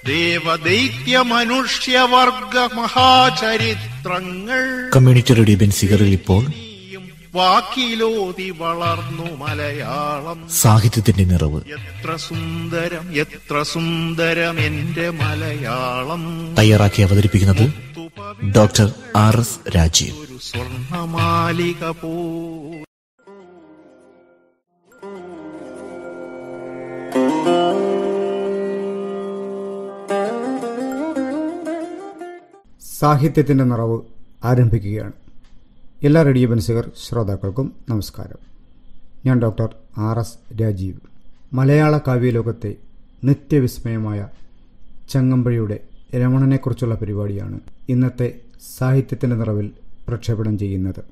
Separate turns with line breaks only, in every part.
ദേവദൈത്യ മനുഷ്യവർഗ മഹാചരിത്രങ്ങൾ
community radio ബെൻസിഗറിൽ ഇപ്പോൾ
നീയും വാക്കിലോതി വളർന്നു മലയാളം
സാഹിത്യത്തിന്റെ നിറവ്
എത്ര സുന്ദരം എത്ര സുന്ദരം എന്റെ മലയാളം
തയ്യാറാക്കി അവതരിപ്പിക്കുന്നത് ഡോക്ടർ ആർ എസ് രാജീവ്
ഒരു സ്വർണമാലിക പോ
സാഹിത്യത്തിൻ്റെ നിറവ് ആരംഭിക്കുകയാണ് എല്ലാ റേഡിയോ ബൻസുകർ ശ്രോതാക്കൾക്കും നമസ്കാരം ഞാൻ ഡോക്ടർ ആർ എസ് രാജീവ് മലയാള കാവ്യലോകത്തെ നിത്യവിസ്മയമായ ചങ്ങമ്പഴിയുടെ രമണനെക്കുറിച്ചുള്ള പരിപാടിയാണ് ഇന്നത്തെ സാഹിത്യത്തിൻ്റെ നിറവിൽ പ്രക്ഷേപണം ചെയ്യുന്നത്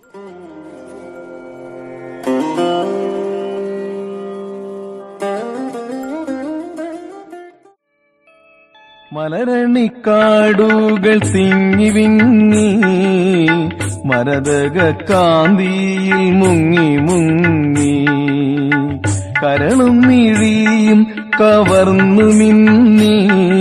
മലരണിക്കാടുകൾ തിങ്ങി വിങ്ങി മരതക കാന്തിയിൽ മുങ്ങി മുങ്ങി കരളും മിഴിയും കവർന്നു മിന്നി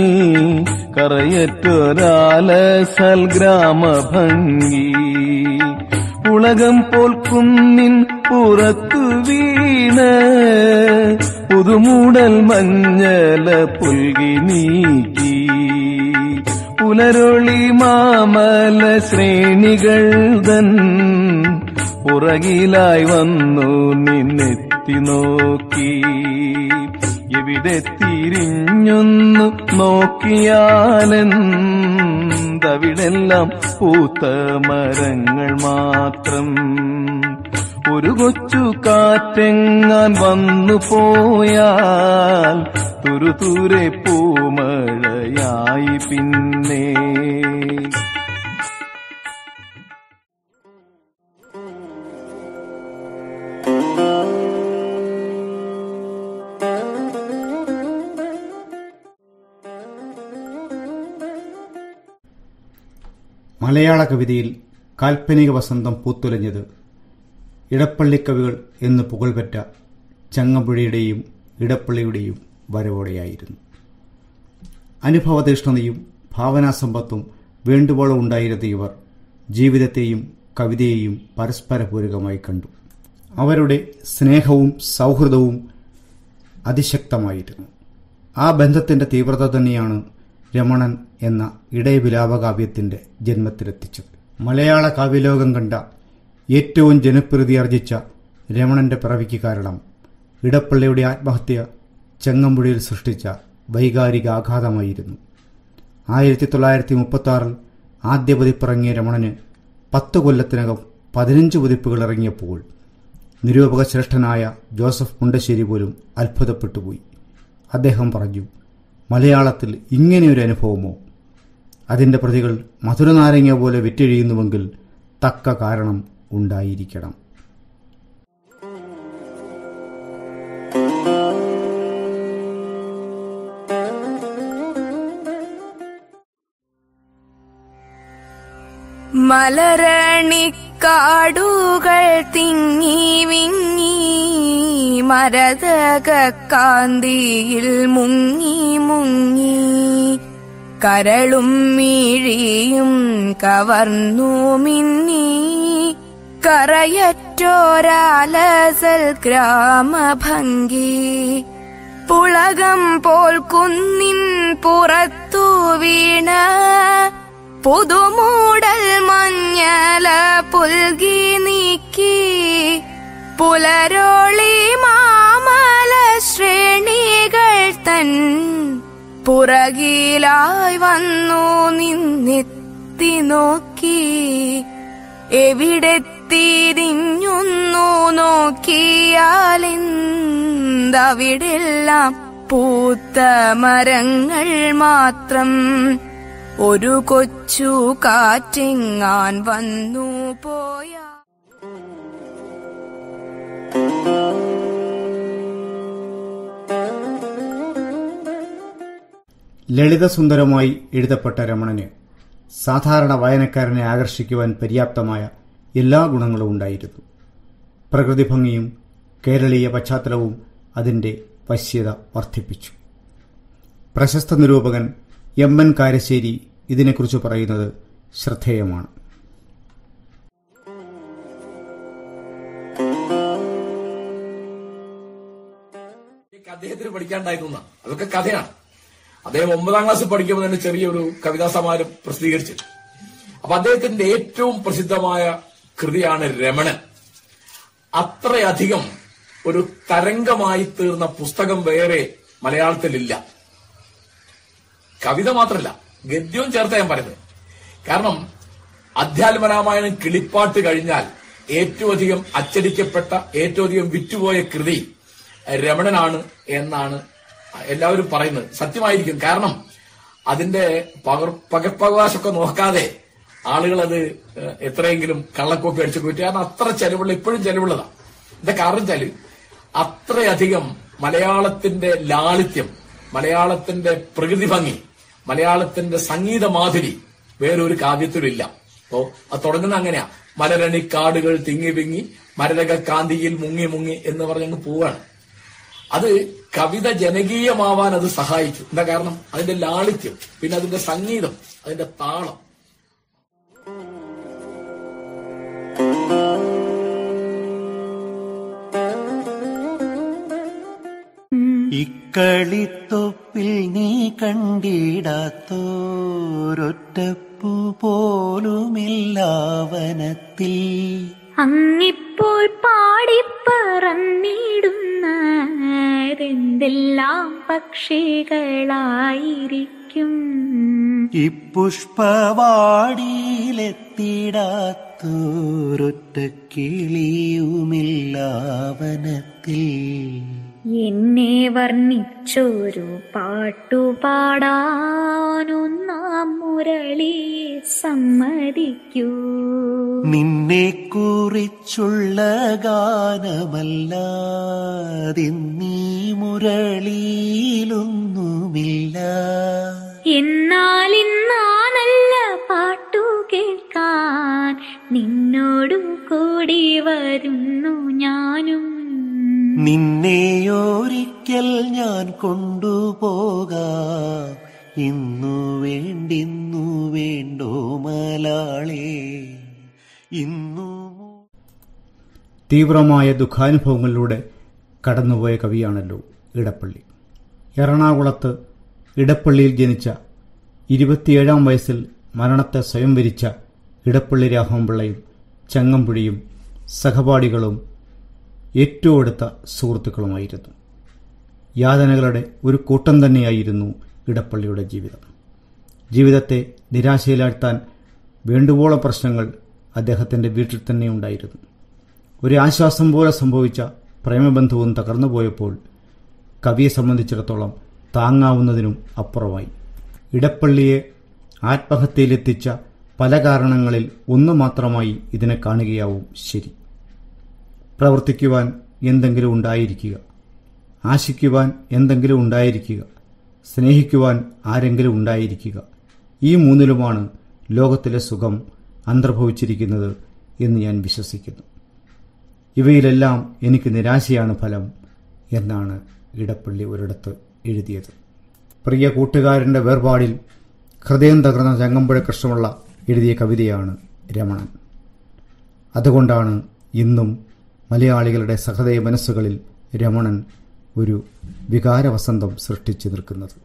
കറയറ്റൊരാലസൽ ഗ്രാമഭംഗി ഉലകം പോൽ കുന്നിൻ പുറത്തു വീണ് പുതുമൂടൽ മഞ്ഞല പുൽകി നീക്കി പുലരൊളി മാമല ശ്രേണികൾ തൻ പുറകിലായി വന്നു നിന്നെത്തി നോക്കി എവിടെ തിരിഞ്ഞൊന്നു നോക്കിയാലെന്തവിടെല്ലാം പൂത്ത മരങ്ങൾ മാത്രം ഒരു കൊച്ചു കാറ്റെങ്ങാൻ വന്നു പോയാൽ തുരുതുരെ പൂമഴയായി പിന്നെ
മലയാള കവിതയിൽ കാൽപ്പനിക വസന്തം പൂത്തുലഞ്ഞത് ഇടപ്പള്ളിക്കവികൾ എന്ന് പുകൾപെറ്റ ചങ്ങമ്പുഴയുടെയും ഇടപ്പള്ളിയുടെയും വരവോടെയായിരുന്നു അനുഭവതീഷ്ണതയും ഭാവനാസമ്പത്തും വേണ്ടുവോളം ഉണ്ടായിരുന്ന ഇവർ ജീവിതത്തെയും കവിതയെയും പരസ്പര പൂരകമായി കണ്ടു അവരുടെ സ്നേഹവും സൗഹൃദവും അതിശക്തമായിരുന്നു ആ ബന്ധത്തിന്റെ തീവ്രത തന്നെയാണ് രമണൻ എന്ന ഇടയവിലാപകാവ്യത്തിന്റെ ജന്മത്തിലെത്തിച്ചത് മലയാള കാവ്യലോകം കണ്ട ഏറ്റവും ജനപ്രീതി ആർജിച്ച രമണന്റെ പിറവിക്ക് കാരണം ഇടപ്പള്ളിയുടെ ആത്മഹത്യ ചെങ്ങമ്പുഴയിൽ സൃഷ്ടിച്ച വൈകാരിക ആഘാതമായിരുന്നു ആയിരത്തി തൊള്ളായിരത്തി മുപ്പത്തി ആറിൽ ആദ്യ പതിപ്പിറങ്ങിയ രമണന് പത്ത് കൊല്ലത്തിനകം പതിനഞ്ച് പതിപ്പുകൾ ഇറങ്ങിയപ്പോൾ നിരൂപക ശ്രേഷ്ഠനായ ജോസഫ് മുണ്ടശ്ശേരി പോലും അത്ഭുതപ്പെട്ടുപോയി അദ്ദേഹം പറഞ്ഞു മലയാളത്തിൽ ഇങ്ങനെയൊരു അനുഭവമോ അതിന്റെ പ്രതികൾ മധുരനാരങ്ങ പോലെ വിറ്റഴിയുന്നുവെങ്കിൽ തക്ക കാരണം ഉണ്ടായിരിക്കണം
മലരണിക്കാടുകൾ തിങ്ങി വിങ്ങി മരതക കാന്തിയിൽ മുങ്ങി മുങ്ങി കരളും മിഴിയും കവർന്നു മിന്നി കറയറ്റോരാലസൽ ഗ്രാമഭംഗി പുളകം പോൽ കുന്നിൻ പുറത്തു വീണ പുതുമൂടൽ മഞ്ഞല പുൽകി നീക്കി പുലരോളി മാമല ശ്രേണികൾ തൻ പുറകിലായി വന്നു നിന്നെത്തി നോക്കി എവിടെ തിരിഞ്ഞൊന്നു നോക്കിയാലെന്തവിടെല്ലാം പൂത്ത മരങ്ങൾ മാത്രം ഒരു കൊച്ചു കാറ്റെങ്ങാൻ വന്നു പോയാ
ലളിതസുന്ദരമായി എഴുതപ്പെട്ട രമണന് സാധാരണ വായനക്കാരനെ ആകർഷിക്കുവാൻ പര്യാപ്തമായ എല്ലാ ഗുണങ്ങളും ഉണ്ടായിരുന്നു പ്രകൃതി ഭംഗിയും കേരളീയ പശ്ചാത്തലവും അതിന്റെ വശ്യത വർദ്ധിപ്പിച്ചു പ്രശസ്ത നിരൂപകൻ എം എൻ കാരശ്ശേരി ഇതിനെക്കുറിച്ച് പറയുന്നത് ശ്രദ്ധേയമാണ്
എനിക്ക് അദ്ദേഹത്തിന് പഠിക്കാണ്ടായിരുന്ന അതൊക്കെ കഥയാണ് അദ്ദേഹം ഒമ്പതാം ക്ലാസ് പഠിക്കുമ്പോൾ തന്നെ ചെറിയൊരു കവിതാ സമാരം പ്രസിദ്ധീകരിച്ചു അപ്പൊ അദ്ദേഹത്തിന്റെ ഏറ്റവും പ്രസിദ്ധമായ കൃതിയാണ് രമണൻ അത്രയധികം ഒരു തരംഗമായി തീർന്ന പുസ്തകം വേറെ മലയാളത്തിലില്ല കവിത മാത്രമല്ല ഗദ്യവും ചേർത്ത ഞാൻ പറയുന്നത് കാരണം അധ്യാത്മരാമായണം കിളിപ്പാട്ട് കഴിഞ്ഞാൽ ഏറ്റവും അധികം അച്ചടിക്കപ്പെട്ട ഏറ്റവും അധികം വിറ്റുപോയ കൃതി രമണനാണ് എന്നാണ് എല്ലാവരും പറയുന്നത് സത്യമായിരിക്കും കാരണം അതിന്റെ പകർ പകർപ്പവകാശമൊക്കെ നോക്കാതെ ആളുകൾ അത് ഏഹ്, എത്രയെങ്കിലും കള്ളക്കോപ്പി അടിച്ചു പോയിട്ട് കാരണം അത്ര ചെലവുള്ള ഇപ്പോഴും ചെലവുള്ളതാണ് എന്താ കാരണം വെച്ചാല് അത്രയധികം മലയാളത്തിന്റെ ലാളിത്യം മലയാളത്തിന്റെ പ്രകൃതി ഭംഗി മലയാളത്തിന്റെ സംഗീത മാധുരി വേറൊരു കാവ്യത്തിലില്ല അപ്പോ അത് തുടങ്ങുന്ന അങ്ങനെയാ മലരണി കാടുകൾ തിങ്ങി വിങ്ങി മരരക കാന്തിയിൽ മുങ്ങി മുങ്ങി എന്ന് പറഞ്ഞങ്ങ് പോവാണ് അത് കവിത ജനകീയമാവാൻ അത് സഹായിച്ചു എന്താ കാരണം അതിന്റെ ലാളിത്യം പിന്നെ അതിന്റെ സംഗീതം അതിന്റെ താളം
ഇക്കളിത്തൊപ്പിൽ നീ കണ്ടിടാത്തോരൊറ്റപ്പു പോലുമില്ലാവനത്തിൽ
അങ്ങിപ്പോൾ പാടിപ്പറന്നിടുന്നതെന്തെല്ലാം പക്ഷികളായിരിക്കും
ഇപ്പുഷ്പവാടിയിലെത്തിടാത്തോരൊറ്റ കിളിയുമില്ലാവനത്തിൽ
എന്നെ വർണ്ണിച്ചൊരു പാട്ടുപാടാനൊന്നാം മുരളിയെ സമ്മതിക്കൂ
നിന്നെ കുറിച്ചുള്ള ഗാനമല്ലാതിന്നീ മുരളിയിലൊന്നുമില്ല
എന്നാൽ ഇന്നാ നല്ല പാട്ടു കേൾക്കാൻ നിന്നോടു കൂടി വരുന്നു ഞാനും
നിന്നെയൊരിക്കൽ ഞാൻ കൊണ്ടുപോകാം ഇന്നു വേണ്ടിന്നു വേണ്ടോ മലാളേ ഇന്നു മു-
തീവ്രമായ ദുഃഖാനുഭവങ്ങളിലൂടെ കടന്നുപോയ കവിയാണല്ലോ ഇടപ്പള്ളി എറണാകുളത്ത് ഇടപ്പള്ളിയിൽ ജനിച്ച ഇരുപത്തിയേഴാം വയസ്സിൽ മരണത്തെ സ്വയം വരിച്ച ഇടപ്പള്ളി രാഘവൻപിള്ളയും ചങ്ങമ്പുഴിയും സഹപാഠികളും ഏറ്റവും അടുത്ത സുഹൃത്തുക്കളുമായിരുന്നു യാതനകളുടെ ഒരു കൂട്ടം തന്നെയായിരുന്നു ഇടപ്പള്ളിയുടെ ജീവിതം ജീവിതത്തെ നിരാശയിലാഴ്ത്താൻ വേണ്ടുവോളം പ്രശ്നങ്ങൾ അദ്ദേഹത്തിൻ്റെ വീട്ടിൽ തന്നെ ഉണ്ടായിരുന്നു ഒരു ആശ്വാസം പോലെ സംഭവിച്ച പ്രേമബന്ധവും തകർന്നുപോയപ്പോൾ കവിയെ സംബന്ധിച്ചിടത്തോളം താങ്ങാവുന്നതിനും അപ്പുറമായി ഇടപ്പള്ളിയെ ആത്മഹത്യയിലെത്തിച്ച പല കാരണങ്ങളിൽ ഒന്ന് മാത്രമായി ഇതിനെ കാണുകയാവും ശരി പ്രവർത്തിക്കുവാൻ എന്തെങ്കിലും ഉണ്ടായിരിക്കുക ആശിക്കുവാൻ എന്തെങ്കിലും ഉണ്ടായിരിക്കുക സ്നേഹിക്കുവാൻ ആരെങ്കിലും ഉണ്ടായിരിക്കുക ഈ മൂന്നിലുമാണ് ലോകത്തിലെ സുഖം അന്തർഭവിച്ചിരിക്കുന്നത് എന്ന് ഞാൻ വിശ്വസിക്കുന്നു ഇവയിലെല്ലാം എനിക്ക് നിരാശയാണ് ഫലം എന്നാണ് ഇടപ്പള്ളി ഒരിടത്ത് എഴുതിയത് പ്രിയ കൂട്ടുകാരന്റെ വേർപാടിൽ ഹൃദയം തകർന്ന ചങ്ങമ്പുഴ കൃഷ്ണമുള്ള എഴുതിയ കവിതയാണ് രമണൻ അതുകൊണ്ടാണ് ഇന്നും മലയാളികളുടെ സഹൃദയ മനസ്സുകളിൽ രമണൻ ഒരു വികാരവസന്തം സൃഷ്ടിച്ചു നിൽക്കുന്നത്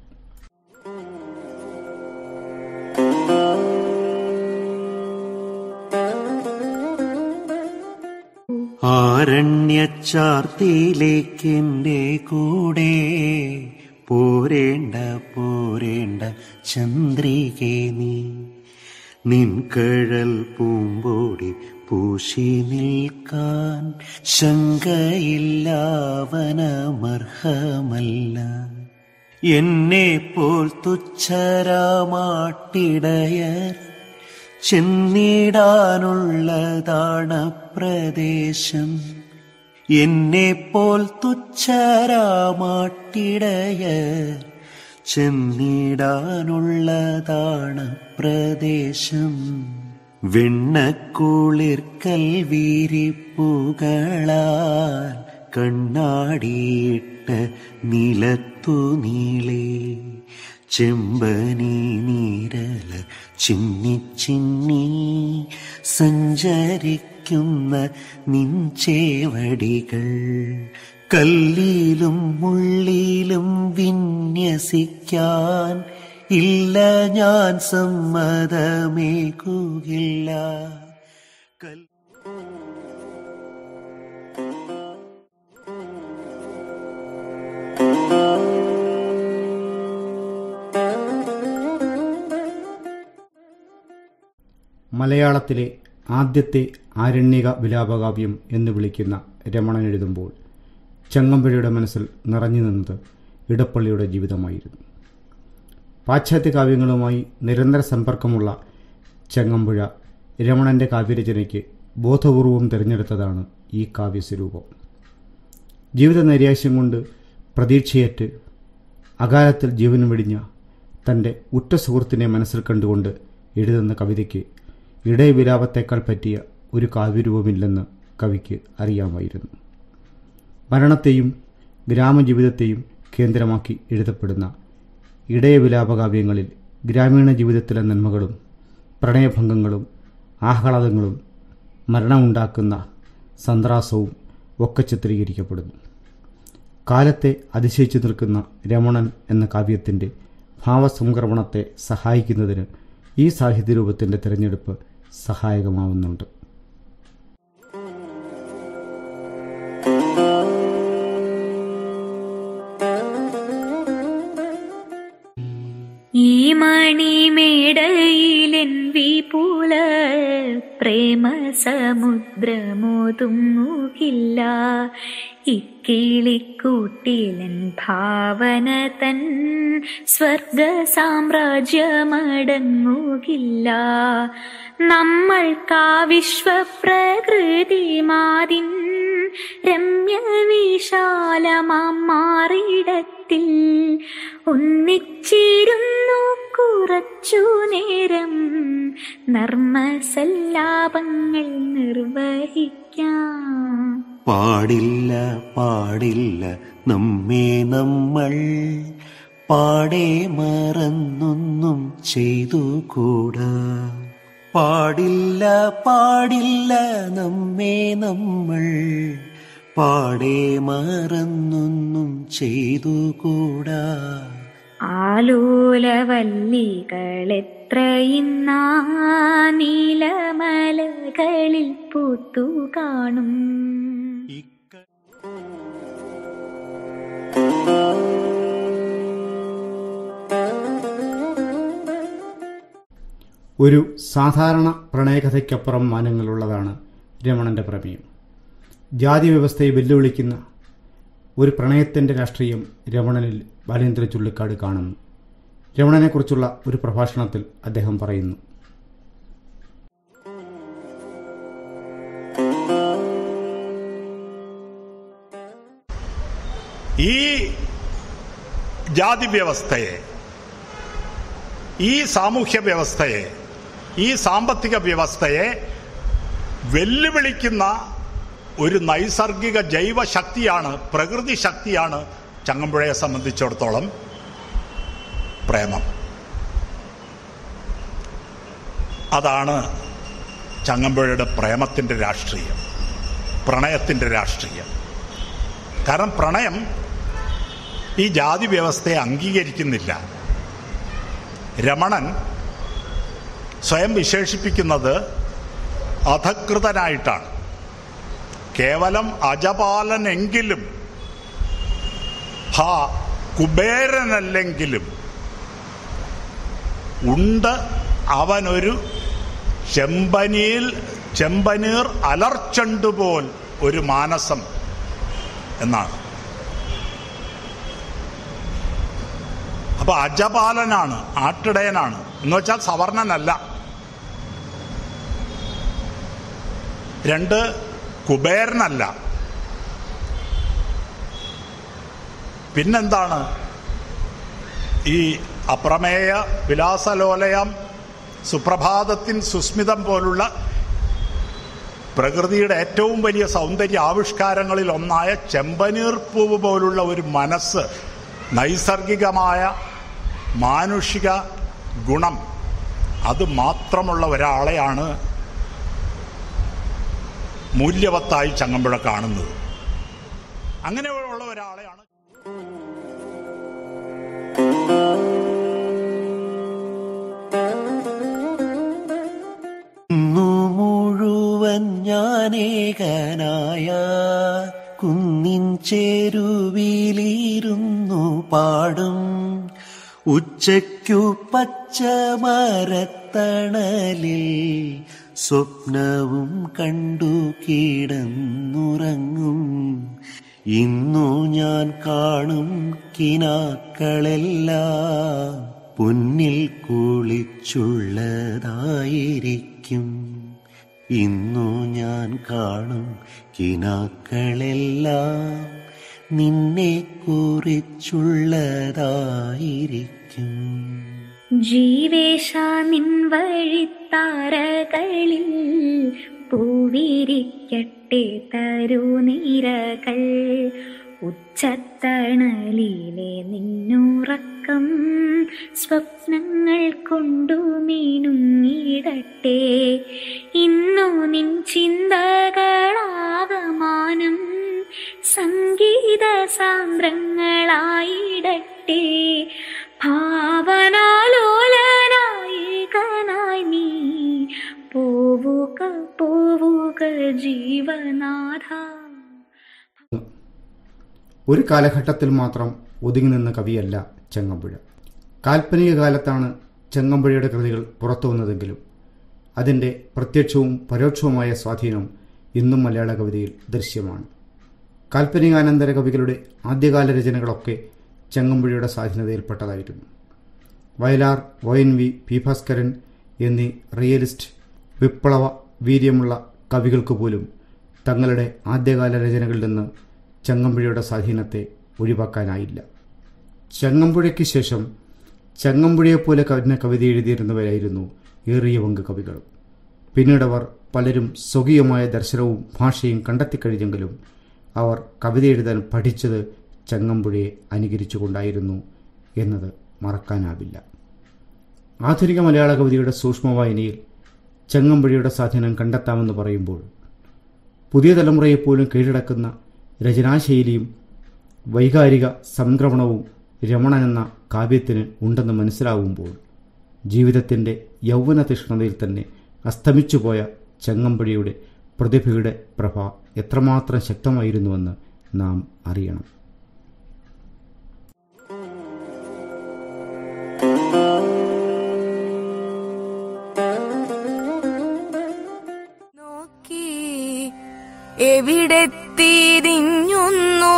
ആരണ്യച്ചാർത്തിയിലേക്കെന്റെ കൂടെ പോരേണ്ട പോരേണ്ട ചന്ദ്രികേ നീ നിൻകഴൽ പൂമ്പോടി പൂശി നിൽക്കാൻ ശങ്കയില്ലാവനമർഹമല്ല എന്നെ പോൽ തുച്ഛരാമാട്ടിടയർ ചെന്നിടാനുള്ളതാണ് പ്രദേശം എന്നെ പോൽ തുച്ഛരാമാട്ടിടയർ ചെന്നിടാനുള്ളതാണ് പ്രദേശം വെണ്ണക്കുളിർക്കൽ വീരിപ്പുകളാൽ കണ്ണാടിയിട്ട നിലത്തു നീളേ ചെമ്പനി നീരല ചിന്നി ചിന്നി സഞ്ചരിക്കുന്ന നിഞ്ചേവടികൾ കല്ലിലും മുള്ളിലും വിന്യസിക്കാൻ ഇല്ല ഞാൻ സമ്മതമേകുകില്ല കൽ
മലയാളത്തിലെ ആദ്യത്തെ ആരണ്യക വിലാപകാവ്യം എന്ന് വിളിക്കുന്ന രമണൻ എഴുതുമ്പോൾ ചങ്ങമ്പുഴയുടെ മനസ്സിൽ നിറഞ്ഞു നിന്നത് ഇടപ്പള്ളിയുടെ ജീവിതമായിരുന്നു പാശ്ചാത്യ കാവ്യങ്ങളുമായി നിരന്തര സമ്പർക്കമുള്ള ചങ്ങമ്പുഴ രമണന്റെ കാവ്യരചനയ്ക്ക് ബോധപൂർവം തിരഞ്ഞെടുത്തതാണ് ഈ കാവ്യസ്വരൂപം ജീവിത നൈരാശ്യം കൊണ്ട് പ്രതീക്ഷയേറ്റ് അകാലത്തിൽ ജീവൻ വെടിഞ്ഞ തൻ്റെ ഉറ്റ സുഹൃത്തിനെ മനസ്സിൽ കണ്ടുകൊണ്ട് എഴുതുന്ന കവിതയ്ക്ക് ഇടയവിലാപത്തേക്കാൾ പറ്റിയ ഒരു കാവ്യരൂപമില്ലെന്ന് കവിക്ക് അറിയാമായിരുന്നു മരണത്തെയും ഗ്രാമജീവിതത്തെയും കേന്ദ്രമാക്കി എഴുതപ്പെടുന്ന ഇടയവിലാപകാവ്യങ്ങളിൽ ഗ്രാമീണ ജീവിതത്തിലെ നന്മകളും പ്രണയഭംഗങ്ങളും ആഹ്ലാദങ്ങളും മരണമുണ്ടാക്കുന്ന സന്ത്രാസവും ഒക്കെ ചിത്രീകരിക്കപ്പെടുന്നു കാലത്തെ അതിശയിച്ചു നിൽക്കുന്ന രമണൻ എന്ന കാവ്യത്തിൻ്റെ ഭാവസംക്രമണത്തെ സഹായിക്കുന്നതിന് ഈ സാഹിത്യരൂപത്തിൻ്റെ തിരഞ്ഞെടുപ്പ് സഹായകമാവുന്നുണ്ട്
ഈ മണിമേടയിലെൻ വിപുല പ്രേമ സമുദ്രമോതുങ്ങുകില്ല ഇക്കിളിക്കൂട്ടിലൻ ഭാവന തൻ സ്വർഗ സാമ്രാജ്യമടങ്ങുകില്ല നമ്മൾക്കാവിശ്വപ്രകൃതി മാതിൻ രമ്യ വിശാലമാം മാറിടത്തിൽ ഒന്നിച്ചിരുന്നു കുറച്ചു നേരം നർമ്മസല്ലാപങ്ങൾ നിർവഹിക്കാം
പാടില്ല പാടില്ല നമ്മെ നമ്മൾ പാടെ മറന്നൊന്നും ചെയ്തു കൂടാ പാടില്ല പാടില്ല നമ്മെ നമ്മൾ പാടെ മറന്നൊന്നും ചെയ്തു കൂടാ
ആലോലവല്ലികളെത്രയിന്നാ നീലമലകളിൽ പൂത്തു കാണും
ഒരു സാധാരണ പ്രണയകഥയ്ക്കപ്പുറം മാനങ്ങളുള്ളതാണ് രമണന്റെ പ്രമേയം ജാതി വ്യവസ്ഥയെ വെല്ലുവിളിക്കുന്ന ഒരു പ്രണയത്തിൻ്റെ രാഷ്ട്രീയം രമണനിൽ ബാലേന്ദ്ര ചുള്ളിക്കാട് കാണുന്നു രമണനെക്കുറിച്ചുള്ള ഒരു പ്രഭാഷണത്തിൽ അദ്ദേഹം പറയുന്നു
ഈ ജാതി വ്യവസ്ഥയെ ഈ സാമൂഹ്യ വ്യവസ്ഥയെ ഈ സാമ്പത്തിക വ്യവസ്ഥയെ വെല്ലുവിളിക്കുന്ന ഒരു നൈസർഗിക ജൈവ ശക്തിയാണ് പ്രകൃതി ശക്തിയാണ് ചങ്ങമ്പുഴയെ സംബന്ധിച്ചിടത്തോളം പ്രേമം അതാണ് ചങ്ങമ്പുഴയുടെ പ്രേമത്തിൻ്റെ രാഷ്ട്രീയം പ്രണയത്തിൻ്റെ രാഷ്ട്രീയം കാരണം പ്രണയം ഈ ജാതി വ്യവസ്ഥയെ അംഗീകരിക്കുന്നില്ല രമണൻ സ്വയം വിശേഷിപ്പിക്കുന്നത് അധകൃതനായിട്ടാണ് കേവലം അജപാലനെങ്കിലും ഹാ കുബേരനല്ലെങ്കിലും ഉണ്ട് അവനൊരു ചെമ്പനിയിൽ ചെമ്പനീർ അലർച്ചണ്ടുപോൽ ഒരു മാനസം എന്നാണ് അപ്പൊ അജപാലനാണ് ആട്ടിടയനാണ് എന്ന് വെച്ചാൽ സവർണനല്ല രണ്ട് കുബേരനല്ല പിന്നെന്താണ് ഈ അപ്രമേയ വിലാസലോലയം സുപ്രഭാതത്തിൻ സുസ്മിതം പോലുള്ള പ്രകൃതിയുടെ ഏറ്റവും വലിയ സൗന്ദര്യ ആവിഷ്കാരങ്ങളിൽ ഒന്നായ ചെമ്പനീർ പൂവ് പോലുള്ള ഒരു മനസ്സ് നൈസർഗികമായ മാനുഷിക ഗുണം അത് മാത്രമുള്ള ഒരാളെയാണ് മൂല്യവത്തായി ചങ്ങമ്പുഴ കാണുന്നത് അങ്ങനെയുള്ള ഒരാളെയാണ്
ഇന്നു മുഴുവൻ ഞാനേകനായ കുന്നിൻ ചേരുവിലിരുന്നു പാടും ഉച്ചയ്ക്കു പച്ചമരത്തണലിൽ സ്വപ്നവും കണ്ടു കിടന്നുറങ്ങും ഇന്നു ഞാൻ കാണും കിനാക്കളെല്ലാം പൊന്നിൽ കുളിച്ചുള്ളതായിരിക്കും ഇന്നു ഞാൻ കാണും കിനാക്കളെല്ലാം നിന്നെ കുറിച്ചുള്ളതായിരിക്കും
ജീവേശ നിൻ വഴിത്താരകളിൽ പൂവിരിക്കട്ടെ തരുനിരകൾ ഉച്ചത്തണലിലെ നിന്നുറക്കം സ്വപ്നങ്ങൾ കൊണ്ടു മീനുങ്ങിടട്ടെ ഇന്നു നിൻ ചിന്തകളാകമാനം സംഗീത സാന്ദ്രങ്ങളായിടട്ടെ ഭാവനാലോലനായികനായി നീ പോവുക പോവുക ജീവനാഥ
ഒരു കാലഘട്ടത്തിൽ മാത്രം ഒതുങ്ങി നിന്ന കവിയല്ല ചെങ്ങമ്പുഴ കാൽപ്പനിക കാലത്താണ് ചെങ്ങമ്പുഴയുടെ കൃതികൾ പുറത്തു വന്നതെങ്കിലും അതിൻ്റെ പ്രത്യക്ഷവും പരോക്ഷവുമായ സ്വാധീനം ഇന്നും മലയാള കവിതയിൽ ദൃശ്യമാണ് കാൽപ്പനികാനന്തര കവികളുടെ ആദ്യകാല രചനകളൊക്കെ ചെങ്ങമ്പുഴയുടെ സ്വാധീനതയിൽപ്പെട്ടതായിരുന്നു Vayalar O N V P Bhaskaran എന്നീ റിയലിസ്റ്റ് വിപ്ലവ വീര്യമുള്ള കവികൾക്ക് പോലും തങ്ങളുടെ ആദ്യകാല രചനകളിൽ നിന്ന് ചങ്ങമ്പുഴയുടെ സ്വാധീനത്തെ ഒഴിവാക്കാനായില്ല ചങ്ങമ്പുഴയ്ക്ക് ശേഷം ചങ്ങമ്പുഴയെപ്പോലെ കവിഞ്ഞ കവിത എഴുതിയിരുന്നവരായിരുന്നു ഏറിയ പങ്ക് കവികൾ പിന്നീടവർ പലരും സ്വകീയമായ ദർശനവും ഭാഷയും കണ്ടെത്തിക്കഴിഞ്ഞെങ്കിലും അവർ കവിത എഴുതാൻ പഠിച്ചത് ചങ്ങമ്പുഴയെ അനുകരിച്ചുകൊണ്ടായിരുന്നു എന്നത് മറക്കാനാവില്ല ആധുനിക മലയാള കവിതയുടെ സൂക്ഷ്മവായനയിൽ ചങ്ങമ്പുഴയുടെ സ്വാധീനം കണ്ടെത്താമെന്ന് പറയുമ്പോൾ പുതിയ തലമുറയെപ്പോലും കീഴടക്കുന്ന രചനാശൈലിയും വൈകാരിക സംക്രമണവും രമണൻ എന്ന കാവ്യത്തിന് ഉണ്ടെന്ന് മനസ്സിലാവുമ്പോൾ ജീവിതത്തിൻ്റെ യൗവന തീഷ്ണതയിൽ തന്നെ അസ്തമിച്ചുപോയ ചങ്ങമ്പുഴയുടെ പ്രതിഭയുടെ പ്രഭ എത്രമാത്രം ശക്തമായിരുന്നുവെന്ന് നാം അറിയണം
നോക്കി എവിടെ തിരിഞ്ഞുന്നു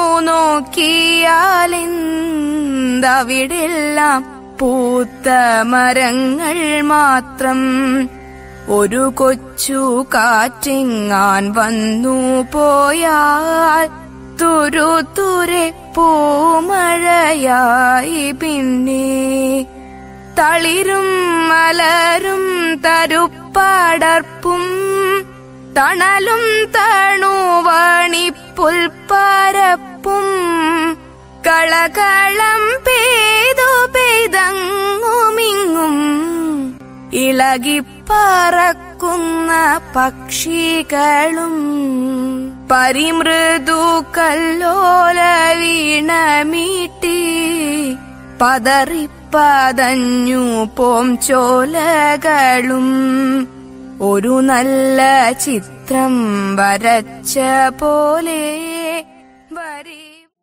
നോക്കിയാലെന്തവിടെല്ലാം പൂത്ത മരങ്ങൾ മാത്രം ഒരു കൊച്ചു കാറ്റിങ്ങാൻ വന്നു പോയാൽ തുരുതുരെ പൂമഴയായി പിന്നെ തളിരും മലരും തരുപ്പാടർപ്പും തണലും തണുവണിപ്പുൽപ്പരപ്പും കളകളം പെയ്തു പെയ്തങ്ങുമിങ്ങും ഇളകിപ്പറക്കുന്ന പക്ഷികളും പരിമൃദു കല്ലോല വീണമീട്ടി പതറിപ്പതഞ്ഞു പോം ചോലകളും ഒരു നല്ല ചിത്രം വരച്ച പോലെ വരി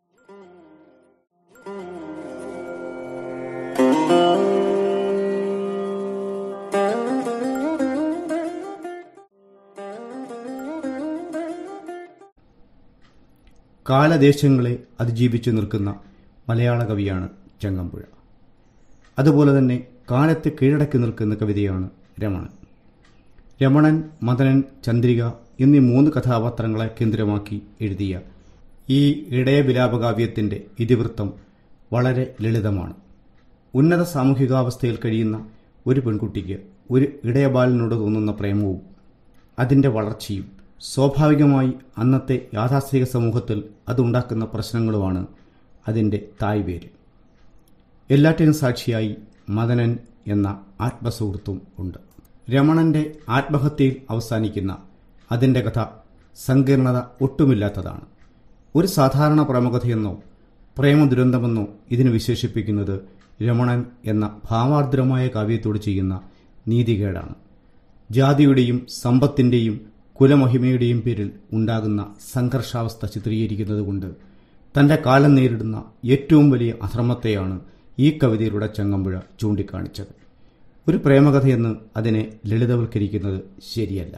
കാലദേശങ്ങളെ അതിജീവിച്ചു നിൽക്കുന്ന മലയാള കവിയാണ് ചങ്ങമ്പുഴ അതുപോലെ തന്നെ കാലത്തെ കീഴടക്കി നിൽക്കുന്ന കവിതയാണ് രമണൻ രമണൻ മദനൻ ചന്ദ്രിക എന്നീ മൂന്ന് കഥാപാത്രങ്ങളെ കേന്ദ്രമാക്കി എഴുതിയ ഈ ഇടയവിലാപകാവ്യത്തിൻ്റെ ഇതിവൃത്തം വളരെ ലളിതമാണ് ഉന്നത സാമൂഹികാവസ്ഥയിൽ കഴിയുന്ന ഒരു പെൺകുട്ടിക്ക് ഒരു ഇടയബാലനോട് തോന്നുന്ന പ്രേമവും അതിൻ്റെ വളർച്ചയും സ്വാഭാവികമായി അന്നത്തെ യാഥാസ്ഥിക സമൂഹത്തിൽ അതുണ്ടാക്കുന്ന പ്രശ്നങ്ങളുമാണ് അതിൻ്റെ തായ്വേര് എല്ലാറ്റിനും സാക്ഷിയായി മദനൻ എന്ന ആത്മസുഹൃത്തും ഉണ്ട് രമണന്റെ ആത്മഹത്യയിൽ അവസാനിക്കുന്ന അതിൻ്റെ കഥ സങ്കീർണത ഒട്ടുമില്ലാത്തതാണ് ഒരു സാധാരണ പ്രേമകഥയെന്നോ പ്രേമ ദുരന്തമെന്നോ ഇതിന് വിശേഷിപ്പിക്കുന്നത് രമണൻ എന്ന ഭാവാർദ്രമായ കാവ്യത്തോട് ചെയ്യുന്ന നീതികേടാണ് ജാതിയുടെയും സമ്പത്തിന്റെയും കുലമഹിമയുടെയും പേരിൽ ഉണ്ടാകുന്ന സംഘർഷാവസ്ഥ ചിത്രീകരിക്കുന്നതുകൊണ്ട് തന്റെ കാലം നേരിടുന്ന ഏറ്റവും വലിയ അധർമ്മത്തെയാണ് ഈ കവിതയിലൂടെ ചങ്ങമ്പുഴ ചൂണ്ടിക്കാണിച്ചത് ഒരു പ്രേമകഥയെന്ന് അതിനെ ലളിതവൽക്കരിക്കുന്നത് ശരിയല്ല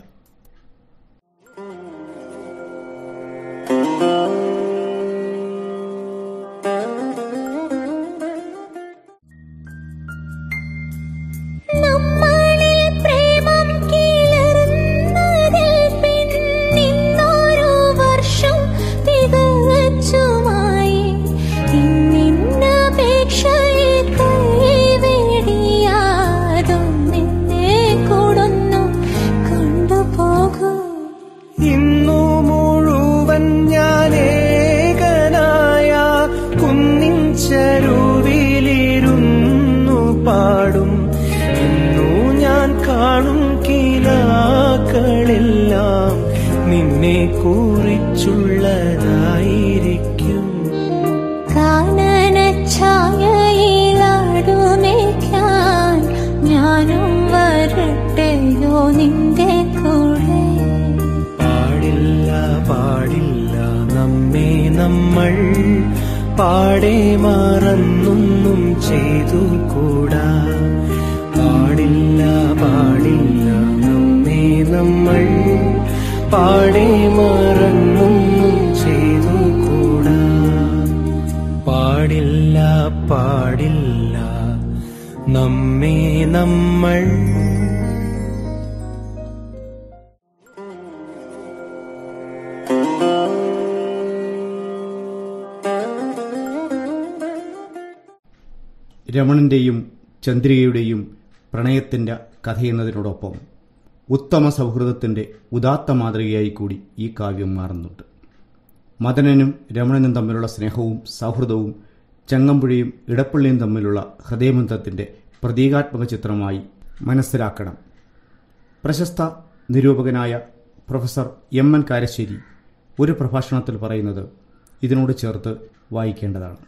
നമ്മളിൽ പ്രേമം കിളർന്നതിൽ പിന്നിന്നൊരു വർഷം തികച്ചുമായി ഇന്നിന്നപേക്ഷയെ കൈവെടിയാതും നിന്നെ കൊടുന്നു കൊണ്ടുപോകൂ
ഇന്നു മുഴുവൻ ഞാൻ ഏകനായ കുന്നിൻ ചരുവിലിരുന്നു പാടും ഇന്നു ഞാൻ കാണും കിനാക്കളെല്ലാം നിന്നെ കുറിച്ചുള്ളതായിരിക്കും
കാനന ഛായയിലാടുമേക്കാൻ ഞാനും വരട്ടെയോ നിന്റെ കൂടെ
പാടില്ല പാടില്ല നമ്മെ നമ്മൾ പാടെ മറന്നൊന്നും ചെയ്തു കൂടാ പാടില്ല പാടില്ല നമ്മെ നമ്മൾ പാടെ മറന്നൊന്നും ചെയ്തു കൂടാ പാടില്ല പാടില്ല നമ്മെ നമ്മൾ
രമണന്റെയും ചന്ദ്രികയുടെയും പ്രണയത്തിന്റെ കഥയെന്നതിനോടൊപ്പം ഉത്തമ സൗഹൃദത്തിന്റെ ഉദാത്ത മാതൃകയായി കൂടി ഈ കാവ്യം മാറുന്നുണ്ട് മദനനും രമണനും തമ്മിലുള്ള സ്നേഹവും സൗഹൃദവും ചങ്ങമ്പുഴയും ഇടപ്പള്ളിയും തമ്മിലുള്ള ഹൃദയബന്ധത്തിന്റെ പ്രതീകാത്മക ചിത്രമായി മനസ്സിലാക്കണം പ്രശസ്ത നിരൂപകനായ പ്രൊഫസർ എം എൻ കാരശ്ശേരി ഒരു പ്രഭാഷണത്തിൽ പറയുന്നത് ഇതിനോട് ചേർത്ത് വായിക്കേണ്ടതാണ്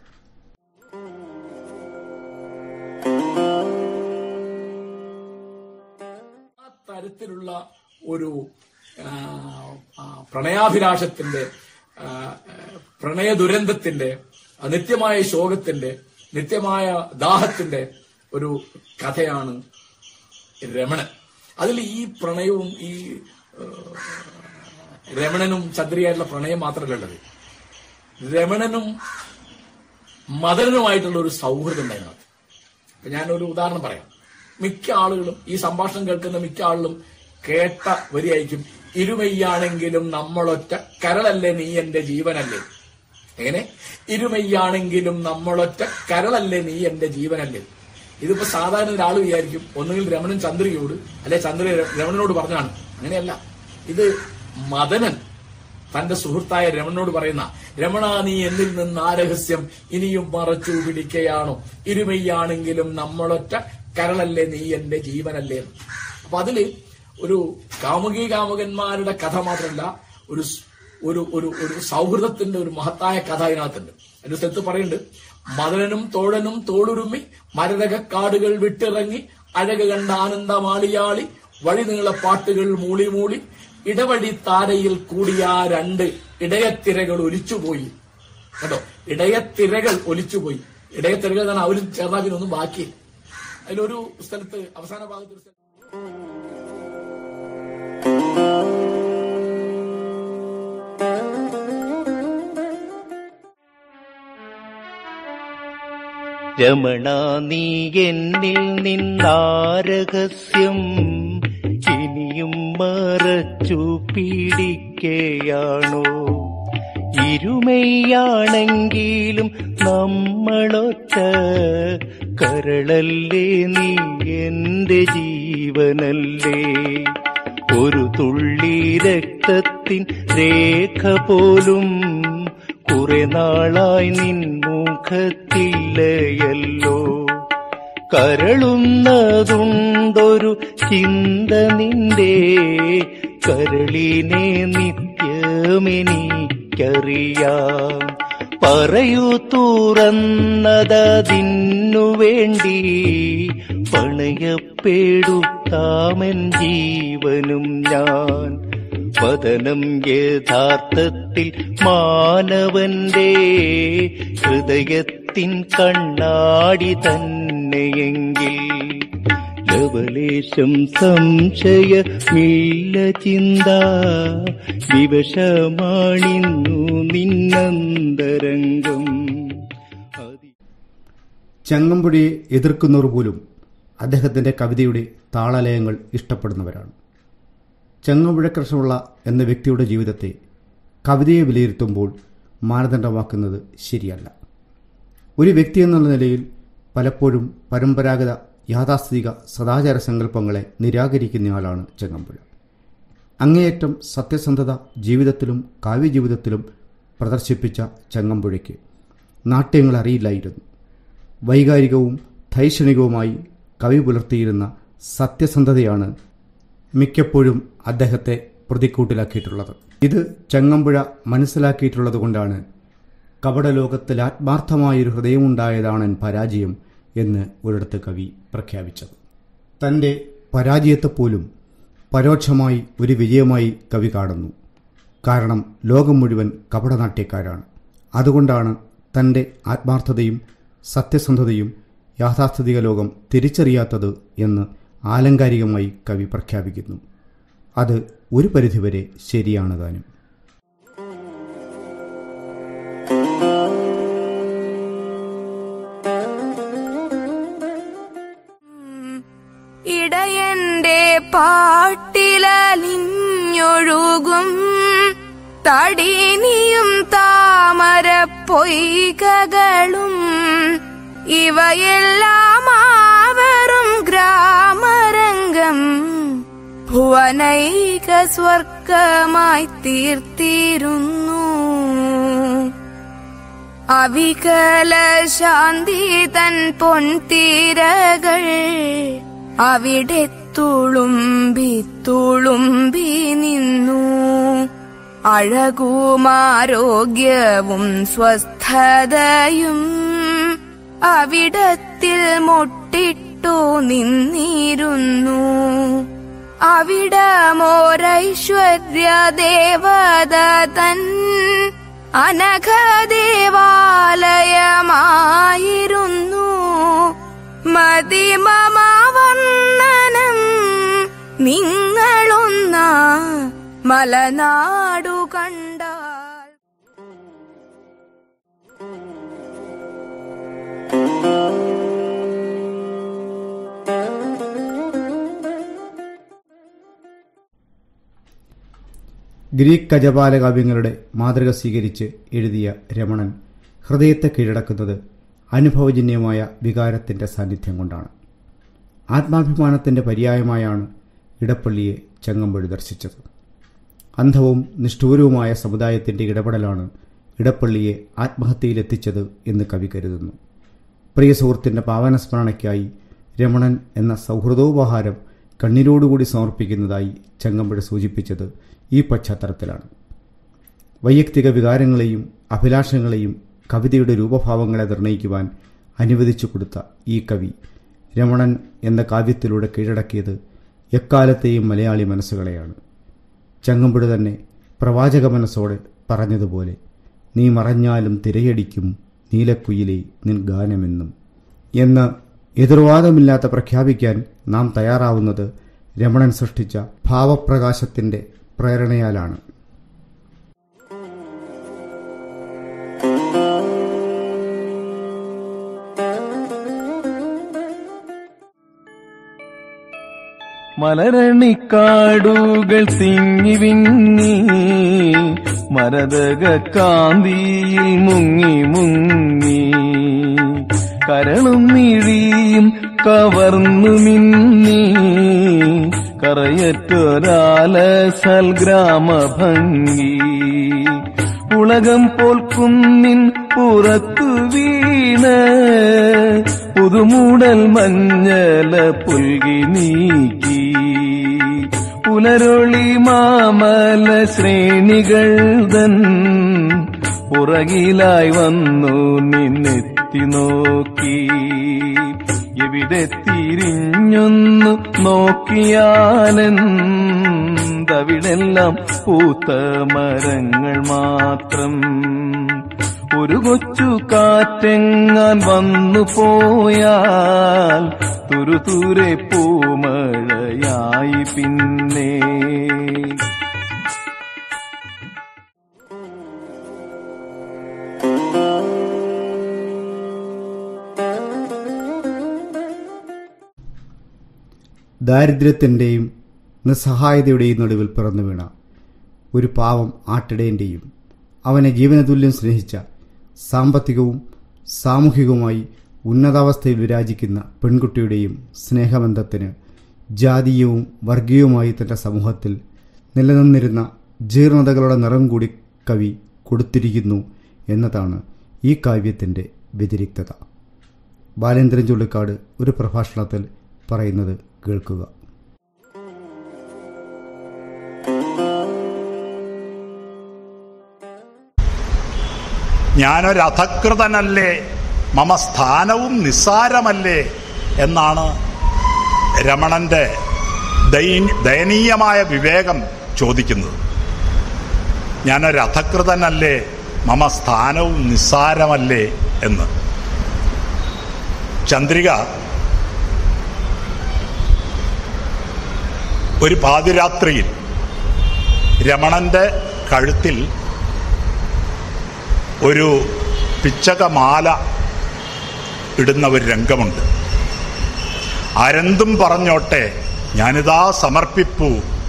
ആ തരത്തിലുള്ള ഒരു ആ, ആ, പ്രണയാഭിലാഷത്തിന്റെ ആ, പ്രണയ ദുരന്തത്തിന്റെ ആ, നിത്യമായ ശോകത്തിന്റെ നിത്യമായ ദാഹത്തിന്റെ ഒരു കഥയാണ് രമണൻ അതിൽ ഈ പ്രണയവും ഈ ആ, രമണനും ചന്ദ്രിയായിട്ടുള്ള പ്രണയം മാത്രമല്ലുള്ളത് രമണനും മദനനുമായിട്ടുള്ള ഒരു സൗഹൃദം ഉണ്ടായിരുന്നു അപ്പൊ ഞാനൊരു ഉദാഹരണം പറയാം മിക്ക ആളുകളും ഈ സംഭാഷണം കേൾക്കുന്ന മിക്ക ആളുകളും കേട്ട വരിയായിരിക്കും ഇരുമയ്യാണെങ്കിലും നമ്മളൊറ്റ കരളല്ലേ നീ എന്റെ ജീവനല്ലേ എങ്ങനെ ഇരുമയ്യാണെങ്കിലും നമ്മളൊറ്റ കരളല്ലേ നീ എന്റെ ജീവനല്ലേ ഇതിപ്പോ സാധാരണ ഒരാൾ വിചാരിക്കും ഒന്നുകിൽ രമണൻ ചന്ദ്രികയോട് അല്ലെ ചന്ദ്ര രമണനോട് പറഞ്ഞാണ് അങ്ങനെയല്ല ഇത് മദനൻ തന്റെ സുഹൃത്തായ രമണനോട് പറയുന്ന രമണ നീ എന്നിൽ നിന്ന് ആ രഹസ്യം ഇനിയും മറച്ചു പിടിക്കയാണോ ഇരുമയ്യാണെങ്കിലും നമ്മളൊറ്റ കരളല്ലേ നീ എന്റെ ജീവനല്ലേ എന്ന്. അപ്പൊ അതില് ഒരു കാമുകി കാമുകന്മാരുടെ കഥ മാത്രമല്ല ഒരു സ്- ഒരു ഒരു ഒരു സൗഹൃദത്തിന്റെ ഒരു മഹത്തായ കഥ ഇതിനകത്തുണ്ട് അതിന്റെ സ്ഥലത്ത് പറയുന്നുണ്ട് മദനനും തോഴനും തോളുരുമ്മി മരതകക്കാടുകൾ വിട്ടിറങ്ങി അഴക കണ്ട ആനന്ദമാളിയാളി വഴി നീള പാട്ടുകൾ മൂളി മൂളി ഇടവഴി താരയിൽ കൂടിയ ആ രണ്ട് ഇടയത്തിരകൾ ഒലിച്ചുപോയി കേട്ടോ ഇടയത്തിരകൾ ഒലിച്ചുപോയി ഇടയത്തിരകൾ എന്നാണ് അവരും ചേർന്നാൽ പിന്നെ ഒന്നും ബാക്കിയില്ല അതിലൊരു സ്ഥലത്ത് അവസാന ഭാഗത്ത് ഒരു സ്ഥലത്ത്
രമണ നീ എന്നിൽ നിന്നാരഹസ്യം ഇനിയും മറച്ചു പീഡിക്കയാണോ ഇരുമയാണെങ്കിലും നമ്മളൊറ്റ കരളല്ലേ നീ എന്റെ ജീവനല്ലേ ഒരു തുള്ളി രക്തത്തിൻ രേഖ പോലും കുറെ നാളായി നിൻ മുഖത്തില്ലയല്ലോ കരളുന്നതുണ്ടൊരു ചിന്ത നിന്റെ കരളിനെ നിത്യമെനിക്കറിയാം പറയൂ തുറന്നതതിന്നു വേണ്ടി പണയപ്പെടുത്താമൻ ജീവനും ഞാൻ പതനം യഥാർത്ഥത്തിൽ മാനവന്റെ ഹൃദയത്തിൻ കണ്ണാടി തന്നെയെങ്കിൽ ലവലേശം സംശയമില്ല ചിന്ത വിവശമാണിന്നു നിന്നന്തരംഗം
ചങ്ങമ്പുഴയെ എതിർക്കുന്നവർ പോലും അദ്ദേഹത്തിൻ്റെ കവിതയുടെ താളലയങ്ങൾ ഇഷ്ടപ്പെടുന്നവരാണ് ചങ്ങമ്പുഴ കൃഷ്ണപിള്ള എന്ന വ്യക്തിയുടെ ജീവിതത്തെ കവിതയെ വിലയിരുത്തുമ്പോൾ മാനദണ്ഡമാക്കുന്നത് ശരിയല്ല ഒരു വ്യക്തി എന്നുള്ള നിലയിൽ പലപ്പോഴും പരമ്പരാഗത യാഥാസ്ഥിതിക സദാചാര സങ്കല്പങ്ങളെ നിരാകരിക്കുന്നയാളാണ് ചങ്ങമ്പുഴ അങ്ങേയറ്റം സത്യസന്ധത ജീവിതത്തിലും കാവ്യജീവിതത്തിലും പ്രദർശിപ്പിച്ച ചങ്ങമ്പുഴയ്ക്ക് നാട്യങ്ങൾ അറിയില്ലായിരുന്നു വൈകാരികവും ധൈഷണികവുമായി കവി പുലർത്തിയിരുന്ന സത്യസന്ധതയാണ് മിക്കപ്പോഴും അദ്ദേഹത്തെ പ്രതിക്കൂട്ടിലാക്കിയിട്ടുള്ളത് ഇത് ചങ്ങമ്പുഴ മനസ്സിലാക്കിയിട്ടുള്ളത് കൊണ്ടാണ് കപടലോകത്തിൽ ആത്മാർത്ഥമായൊരു ഹൃദയമുണ്ടായതാണ് പരാജയം എന്ന് ഒരിടത്ത് കവി പ്രഖ്യാപിച്ചത് തൻ്റെ പരാജയത്തെപ്പോലും പരോക്ഷമായി ഒരു വിജയമായി കവി കാണുന്നു കാരണം ലോകം മുഴുവൻ കപടനാട്യക്കാരാണ് അതുകൊണ്ടാണ് തൻ്റെ ആത്മാർത്ഥതയും സത്യസന്ധതയും യാഥാസ്ഥിതിക ലോകം തിരിച്ചറിയാത്തത് എന്ന് ആലങ്കാരികമായി കവി പ്രഖ്യാപിക്കുന്നു അത് ഒരു പരിധിവരെ ശരിയാണ് താനും
ഇടയന്റെ പാട്ടിലലിഞ്ഞൊഴുകും തടിനിയും താമര പൊയ്കകളും ഇവയെല്ലാം ആവറും ഗ്രാമരംഗം ഭുവനൈക സ്വർഗമായി തീർത്തിരുന്നു അവികല ശാന്തി തൻ പൊൻതീരകൾ അവിടെ തുളുമ്പി തുളുമ്പി നിന്നു അഴകുമാരോഗ്യവും സ്വസ്ഥതയും അവിടത്തിൽ മൊട്ടിട്ടു നിന്നിരുന്നു അവിടമോരൈശ്വര്യ ദേവത തൻ അനഘദേവാലയമായിരുന്നു മതിമമാവർണ്ണനം നിങ്ങളൊന്ന മലനാടു കണ്ടാൽ
ഗ്രീക്ക് കജപാല കാവ്യങ്ങളുടെ മാതൃക സ്വീകരിച്ച് എഴുതിയ രമണൻ ഹൃദയത്തെ കീഴടക്കുന്നത് അനുഭവജന്യമായ വികാരത്തിന്റെ സാന്നിധ്യം കൊണ്ടാണ് ആത്മാഭിമാനത്തിന്റെ പര്യായമായാണ് ഇടപ്പള്ളിയെ ചങ്ങമ്പുഴ ദർശിച്ചത് അന്ധവും നിഷ്ഠൂരവുമായ സമുദായത്തിന്റെ ഇടപെടലാണ് ഇടപ്പള്ളിയെ ആത്മഹത്യയിലെത്തിച്ചത് എന്ന് കവി കരുതുന്നു പ്രിയ സുഹൃത്തിന്റെ പാവനസ്മരണയ്ക്കായി രമണൻ എന്ന സൗഹൃദോപഹാരം കണ്ണീരോടുകൂടി സമർപ്പിക്കുന്നതായി ചങ്ങമ്പുഴ സൂചിപ്പിച്ചത് ഈ പശ്ചാത്തലത്തിലാണ് വൈയക്തിക വികാരങ്ങളെയും അഭിലാഷങ്ങളെയും കവിതയുടെ രൂപഭാവങ്ങളെ നിർണയിക്കുവാൻ അനുവദിച്ചു കൊടുത്ത ഈ കവി രമണൻ എന്ന കാവ്യത്തിലൂടെ കീഴടക്കിയത് എക്കാലത്തെയും മലയാളി മനസ്സുകളെയാണ് ചങ്ങമ്പുഴ തന്നെ പ്രവാചക മനസ്സോടെ പറഞ്ഞതുപോലെ നീ മറഞ്ഞാലും തിരയടിക്കും നീലക്കുയിലെ നിൻ ഗാനമെന്നും എന്ന് എതിർവാദമില്ലാത്ത പ്രഖ്യാപിക്കാൻ നാം തയ്യാറാവുന്നത് രമണൻ സൃഷ്ടിച്ച ഭാവപ്രകാശത്തിന്റെ പ്രേരണയാലാണ്
മലരണിക്കാടുകൾ സിങ്ങി വിങ്ങി മരതക കാന്തിയിൽ മുങ്ങി മുങ്ങി കരളും മിഴിയും കവർന്നു മിന്നി കറയറ്റൊരാലസൽ ഗ്രാമഭംഗി ഉലകം പോൽ കുന്നിൻ പുറത്തു വീണ് പുതുമൂടൽ മഞ്ഞല പുൽകി നീക്കി പുലരൊളി മാമല ശ്രേണികൾ തൻ പുറകിലായി വന്നു നിന്നെത്തി നോക്കി എവിടെ തിരിഞ്ഞൊന്നു നോക്കിയാലെന്തവിടെല്ലാം പൂത്ത മരങ്ങൾ മാത്രം ഒരു കൊച്ചു കാറ്റെങ്ങാൻ വന്നു പോയാൽ തുരുതുരെ പൂമഴയായി പിന്നെ
ദാരിദ്ര്യത്തിൻ്റെയും നിസ്സഹായതയുടെയും നടുവിൽ പിറന്നു വീണ ഒരു പാവം ആട്ടിടയൻ്റെയും അവനെ ജീവനതുല്യം സ്നേഹിച്ച സാമ്പത്തികവും സാമൂഹികവുമായി ഉന്നതാവസ്ഥയിൽ വിരാജിക്കുന്ന പെൺകുട്ടിയുടെയും സ്നേഹബന്ധത്തിന് ജാതീയവും വർഗീയവുമായി തന്റെ സമൂഹത്തിൽ നിലനിന്നിരുന്ന ജീർണതകളുടെ നിറം കൂടി കവി കൊടുത്തിരിക്കുന്നു എന്നതാണ് ഈ കാവ്യത്തിൻ്റെ വ്യതിരിക്തത ബാലേന്ദ്രൻ ചുള്ളിക്കാട് ഒരു പ്രഭാഷണത്തിൽ പറയുന്നത് കേൾക്കുക
ഞാനൊരധകൃതനല്ലേ മമ സ്ഥാനവും നിസ്സാരമല്ലേ എന്നാണ് രമണന്റെ ദൈ- ദയനീയമായ വിവേകം ചോദിക്കുന്നത് ഞാനൊരധകൃതനല്ലേ മമ സ്ഥാനവും നിസ്സാരമല്ലേ എന്ന് ചന്ദ്രിക ഒരു പാതിരാത്രിയിൽ രമണന്റെ കഴുത്തിൽ ഒരു പിച്ചകമാല ഇടുന്ന ഒരു രംഗമുണ്ട് ആരെന്തും പറഞ്ഞോട്ടെ ഞാനിതാ സമർപ്പിപ്പു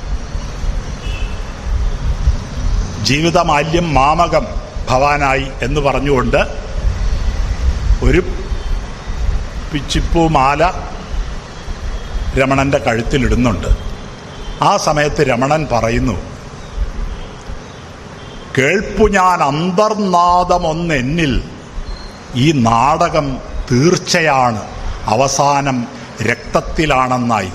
ജീവിതമാല്യം മാമകം ഭവാനായി എന്ന് പറഞ്ഞുകൊണ്ട് ഒരു പിച്ചിപ്പൂ മാല രമണന്റെ കഴുത്തിലിടുന്നുണ്ട് ആ സമയത്ത് രമണൻ പറയുന്നു കേൾപ്പു ഞാൻ അന്തർനാദമൊന്നെന്നിൽ ഈ നാടകം തീർച്ചയാണ് അവസാനം രക്തത്തിലാണെന്നായി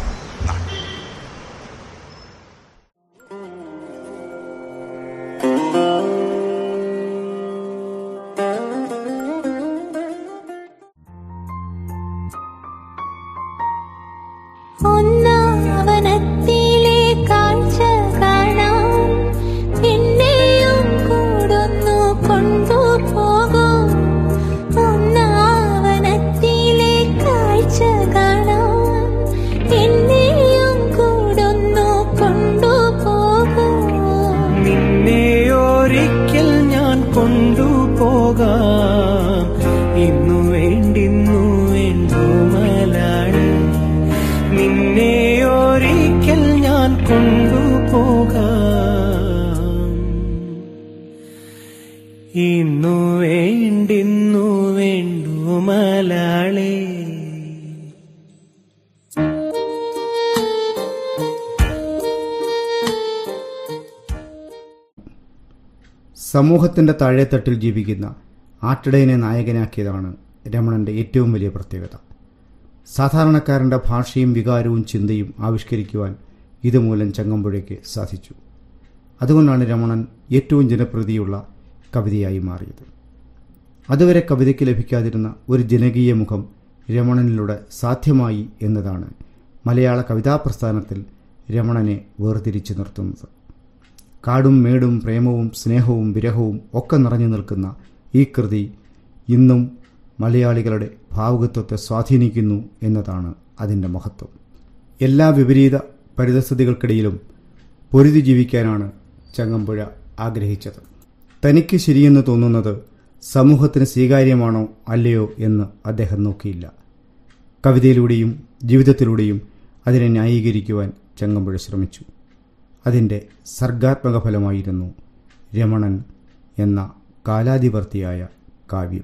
ഒന്നാവനത്തിലെ കാഴ്ച കാണാൻ എന്നെയും കൂടൊന്നു കൊണ്ടുപോകും ഒന്നാവനത്തിലെ കാഴ്ച കാണാൻ എന്നെയും കൂടൊന്നു കൊണ്ടുപോകും
നിന്നെ ഒരിക്കൽ ഞാൻ കൊണ്ടുപോകാം ഇന്നു വേണ്ടിന്നു വേണ്ടു മലാടി നിന്നെ ഒരിക്കൽ ഞാൻ കൊണ്ടുപോകാം ഇന്നു വേണ്ടിന്നു വേണ്ടു മലാളേ
സമൂഹത്തിന്റെ താഴെത്തട്ടിൽ ജീവിക്കുന്ന ആട്ടിടയനെ നായകനാക്കിയതാണ് രമണന്റെ ഏറ്റവും വലിയ പ്രത്യേകത സാധാരണക്കാരന്റെ ഭാഷയും വികാരവും ചിന്തയും ആവിഷ്കരിക്കുവാൻ ഇതുമൂലം ചങ്ങമ്പുഴയ്ക്ക് സാധിച്ചു അതുകൊണ്ടാണ് രമണൻ ഏറ്റവും ജനപ്രീതിയുള്ള കവിതയായി മാറിയത് അതുവരെ കവിതയ്ക്ക് ലഭിക്കാതിരുന്ന ഒരു ജനകീയ മുഖം രമണനിലൂടെ സാധ്യമായി എന്നതാണ് മലയാള കവിതാ പ്രസ്ഥാനത്തിൽ രമണനെ വേർതിരിച്ചു നിർത്തുന്നത് കാടും മേടും പ്രേമവും സ്നേഹവും വിരഹവും ഒക്കെ നിറഞ്ഞു നിൽക്കുന്ന ഈ കൃതി ഇന്നും മലയാളികളുടെ ഭാവുകത്വത്തെ സ്വാധീനിക്കുന്നു എന്നതാണ് അതിൻ്റെ മഹത്വം എല്ലാ വിപരീത പരിതസ്ഥിതികൾക്കിടയിലും പൊരുതി ജീവിക്കാനാണ് ചങ്ങമ്പുഴ ആഗ്രഹിച്ചത് തനിക്ക് ശരിയെന്ന് തോന്നുന്നത് സമൂഹത്തിന് സ്വീകാര്യമാണോ അല്ലയോ എന്ന് അദ്ദേഹം നോക്കിയില്ല കവിതയിലൂടെയും ജീവിതത്തിലൂടെയും അതിനെ ന്യായീകരിക്കുവാൻ ചങ്ങമ്പുഴ ശ്രമിച്ചു അതിൻ്റെ സർഗാത്മക ഫലമായിരുന്നു രമണൻ എന്ന കാലാതിവർത്തിയായ കാവ്യം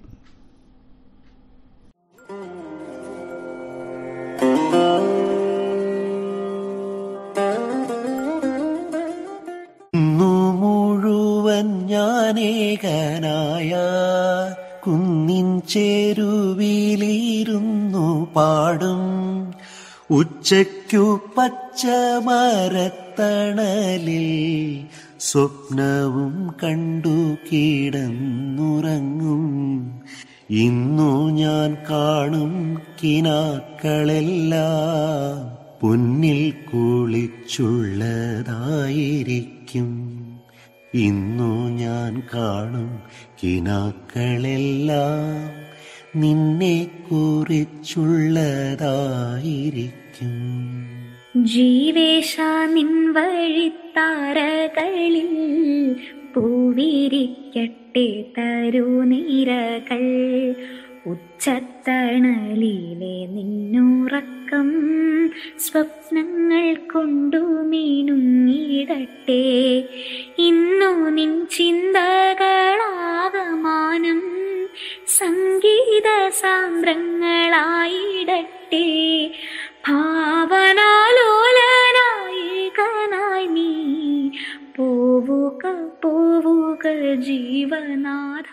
തെരുവിലിരുന്നു പാടും ഉച്ചയ്ക്കു പച്ചമരത്തണലിൽ സ്വപ്നവും കണ്ടു കിടന്നുറങ്ങും ഇന്നു ഞാൻ കാണും കിനാക്കളെല്ലാം പൊന്നിൽ കുളിച്ചുള്ളതായിരിക്കും ഇന്നു ഞാൻ കാണും കിനാക്കളെല്ലാം നിന്നെ കുറിച്ചുള്ളതായിരിക്കും
ജീവേശ നിൻ വഴിത്താരകളിൽ പൂവിരിക്കട്ടെ തരുനിരകൾ ഉച്ചത്തണലിലെ നിന്നുറക്കം സ്വപ്നങ്ങൾ കൊണ്ടു മീനുങ്ങിടട്ടെ ഇന്നു നിൻ ചിന്തകളാകമാനം സംഗീത സാന്ദ്രങ്ങളായിടട്ടെ ഭാവനാലോലനായികനായി നീ പോവുക പോവുക ജീവനാഥ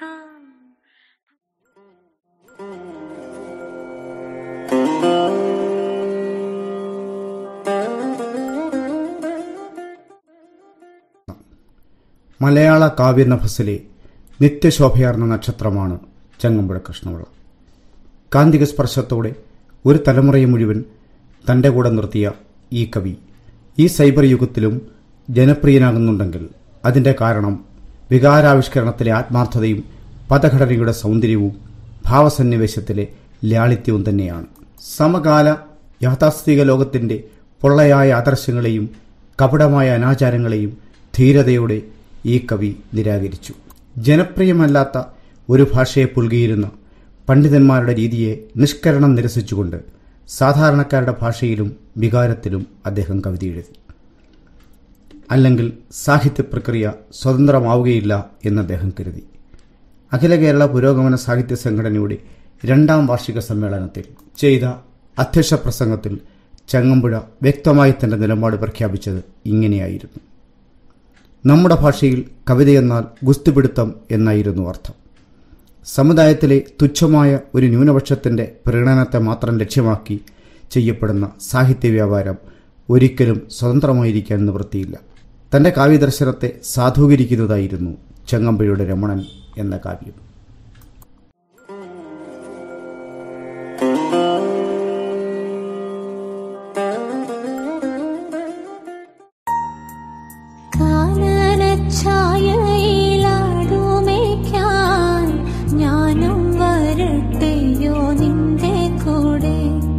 മലയാള കാവ്യനഭസിലെ നിത്യശോഭയാർന്ന നക്ഷത്രമാണ് ചങ്ങമ്പുഴ കൃഷ്ണപിള്ള കാന്തിക സ്പർശത്തോടെ ഒരു തലമുറയെ മുഴുവൻ തന്റെ കൂടെ നിർത്തിയ ഈ കവി ഈ സൈബർ യുഗത്തിലും ജനപ്രിയനാകുന്നുണ്ടെങ്കിൽ അതിന്റെ കാരണം വികാരാവിഷ്കരണത്തിലെ ആത്മാർത്ഥതയും പദഘടനയുടെ സൗന്ദര്യവും ഭാവസന്നിവേശത്തിലെ ലാളിത്യവും തന്നെയാണ് സമകാല യാഥാസ്ഥിക ലോകത്തിന്റെ പൊള്ളയായ ആദർശങ്ങളെയും കപടമായ അനാചാരങ്ങളെയും ധീരതയോടെ ഈ കവി നിരാകരിച്ചു ജനപ്രിയമല്ലാത്ത ഒരു ഭാഷയെ പുൽകിയിരുന്ന പണ്ഡിതന്മാരുടെ രീതിയെ നിഷ്കരണം നിരസിച്ചുകൊണ്ട് സാധാരണക്കാരുടെ ഭാഷയിലും വികാരത്തിലും അദ്ദേഹം കവിത എഴുതി അല്ലെങ്കിൽ സാഹിത്യ പ്രക്രിയ സ്വതന്ത്രമാവുകയില്ല എന്ന് അദ്ദേഹം കരുതി അഖില കേരള പുരോഗമന സാഹിത്യ സംഘടനയുടെ രണ്ടാം വാർഷിക സമ്മേളനത്തിൽ ചെയ്ത അധ്യക്ഷ പ്രസംഗത്തിൽ ചങ്ങമ്പുഴ വ്യക്തമായി തന്റെ നിലപാട് പ്രഖ്യാപിച്ചത് ഇങ്ങനെയായിരുന്നു നമ്മുടെ ഭാഷയിൽ കവിതയെന്നാൽ ഗുസ്തിപിടുത്തം എന്നായിരുന്നു അർത്ഥം സമുദായത്തിലെ തുച്ഛമായ ഒരു ന്യൂനപക്ഷത്തിന്റെ പ്രീണനത്തെ മാത്രം ലക്ഷ്യമാക്കി ചെയ്യപ്പെടുന്ന സാഹിത്യ വ്യാപാരം ഒരിക്കലും സ്വതന്ത്രമായിരിക്കാൻ നിവൃത്തിയില്ല തന്റെ കാവ്യദർശനത്തെ സാധൂകരിക്കുന്നതായിരുന്നു ചങ്ങമ്പുഴയുടെ രമണൻ എന്ന കാവ്യം
കാനനഛായയിലാടുമേക്കാൻ ഞാനും വരട്ടെയോ നിന്റെ കൂടെ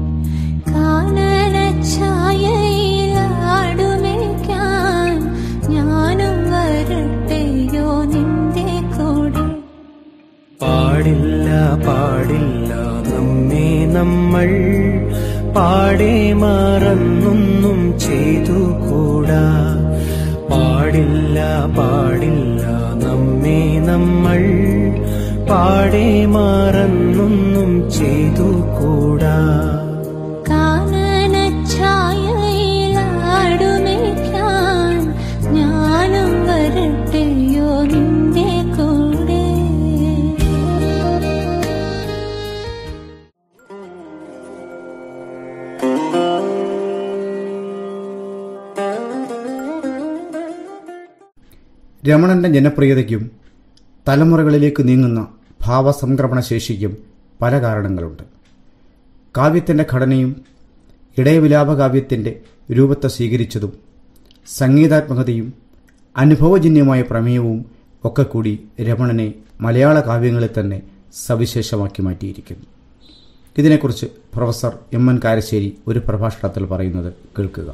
കാനനഛായയിലാടുമേക്കാൻ ഞാനും വരട്ടെയോ നിന്റെ കൂടെ
പാടില്ല പാടില്ല നമ്മെ നമ്മൾ പാടെ മറന്നൊന്നും ചെയ്തു കൂടാ പാടില്ല പാടില്ല നമ്മെ നമ്മൾ പാടെ മറന്നൊന്നും ചെയ്തു കൂടാ
കാനനഛായയിലാടുമേക്കാൻ ഞാനും വരട്ടെയോ നിന്റെ കൂടെ
രമണന്റെ ജനപ്രിയതയ്ക്കും തലമുറകളിലേക്ക് നീങ്ങുന്ന ഭാവസംക്രമണ ശേഷിക്കും പല കാരണങ്ങളുണ്ട് കാവ്യത്തിന്റെ ഘടനയും ഇടയവിലാപ കാവ്യത്തിന്റെ രൂപത്തെ സ്വീകരിച്ചതും സംഗീതാത്മകതയും അനുഭവജന്യമായ പ്രമേയവും ഒക്കെ കൂടി രമണനെ മലയാള കാവ്യങ്ങളിൽ തന്നെ സവിശേഷമാക്കി മാറ്റിയിരിക്കുന്നു ഇതിനെക്കുറിച്ച് പ്രൊഫസർ എം എൻ കാരശ്ശേരി ഒരു പ്രഭാഷണത്തിൽ പറയുന്നത് കേൾക്കുക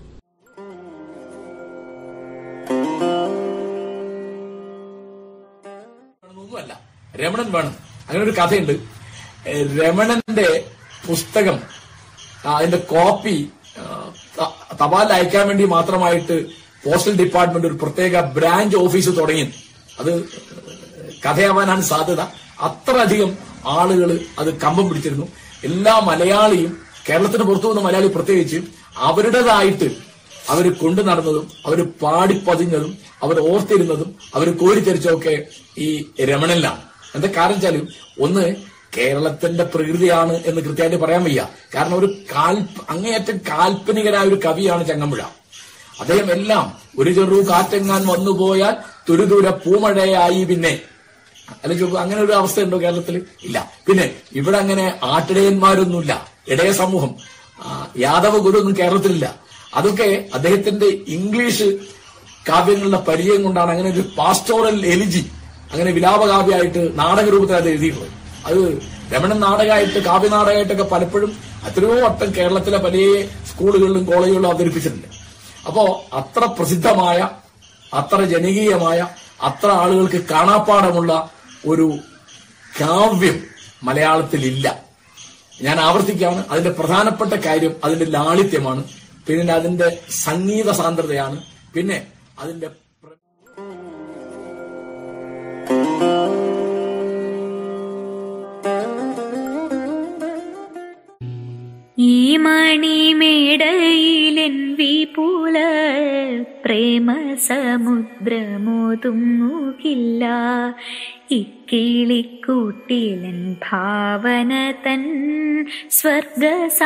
ഒന്നുമല്ല രമണൻ വേണം അങ്ങനെ ഒരു കഥയുണ്ട് ഏ, രമണന്റെ പുസ്തകം ആ, അതിന്റെ കോപ്പി ആ, ത- തപാലിൽ അയക്കാൻ വേണ്ടി മാത്രമായിട്ട് പോസ്റ്റൽ ഡിപ്പാർട്ട്മെന്റ് ഒരു പ്രത്യേക ബ്രാഞ്ച് ഓഫീസ് തുടങ്ങി അത് കഥയാവാനാണ് സാധ്യത അത്രയധികം ആളുകൾ അത് കമ്പം പിടിച്ചിരുന്നു എല്ലാ മലയാളിയും കേരളത്തിന് പുറത്തു വന്ന മലയാളി പ്രത്യേകിച്ച് അവരുടേതായിട്ട് അവർ കൊണ്ടു നടന്നതും അവർ പാടിപ്പതിഞ്ഞതും അവർ ഓർത്തിരുന്നതും അവർ കോരിത്തരിച്ചതൊക്കെ ഈ രമണനിലാണ് എന്താ കാരണം വെച്ചാല് ഒന്ന് കേരളത്തിന്റെ പ്രകൃതിയാണ് എന്ന് കൃത്യമായിട്ട് പറയാൻ വയ്യ കാരണം ഒരു കാൽപ അങ്ങേയറ്റം കാൽപ്പനികനായ ഒരു കവിയാണ് ചങ്ങമ്പുഴ അദ്ദേഹം എല്ലാം ഒരു ചെറു കാറ്റെങ്ങാൻ വന്നുപോയാൽ തുരുതുര പൂമഴയായി പിന്നെ അല്ലെങ്കിൽ അങ്ങനെ ഒരു അവസ്ഥ ഉണ്ടോ കേരളത്തിൽ ഇല്ല പിന്നെ ഇവിടെ അങ്ങനെ ആട്ടിടയന്മാരൊന്നുമില്ല ഇടയ സമൂഹം ആ, യാദവ ഗുരു ഒന്നും കേരളത്തിലില്ല അതൊക്കെ അദ്ദേഹത്തിന്റെ ഇംഗ്ലീഷ് കാവ്യങ്ങളുടെ പരിചയം കൊണ്ടാണ് അങ്ങനെ ഒരു പാസ്റ്റോറൽ എലിജി അങ്ങനെ വിലാപകാവ്യമായിട്ട് നാടകരൂപത്തിൽ അത് എഴുതിയിട്ടുള്ളത് അത് രമണൻ നാടകമായിട്ട് കാവ്യനാടകമായിട്ടൊക്കെ പലപ്പോഴും എത്രയോ വട്ടം കേരളത്തിലെ പല സ്കൂളുകളിലും കോളേജുകളിലും അവതരിപ്പിച്ചിട്ടുണ്ട് അപ്പോ അത്ര പ്രസിദ്ധമായ അത്ര ജനകീയമായ അത്ര ആളുകൾക്ക് കാണാപ്പാടമുള്ള ഒരു കാവ്യം മലയാളത്തിലില്ല ഞാൻ ആവർത്തിക്കുകയാണ് അതിന്റെ പ്രധാനപ്പെട്ട കാര്യം അതിന്റെ ലാളിത്യമാണ് പിന്നെ അതിന്റെ സംഗീത സാന്ദ്രതയാണ് പിന്നെ അതിന്റെ
ഈ മണിമേടയിലെൻ വിപുല പ്രേമ സമുദ്രമോതുങ്ങുകില്ല ഇക്കിളിക്കൂട്ടിലൻ ഭാവന തൻ സ്വർഗ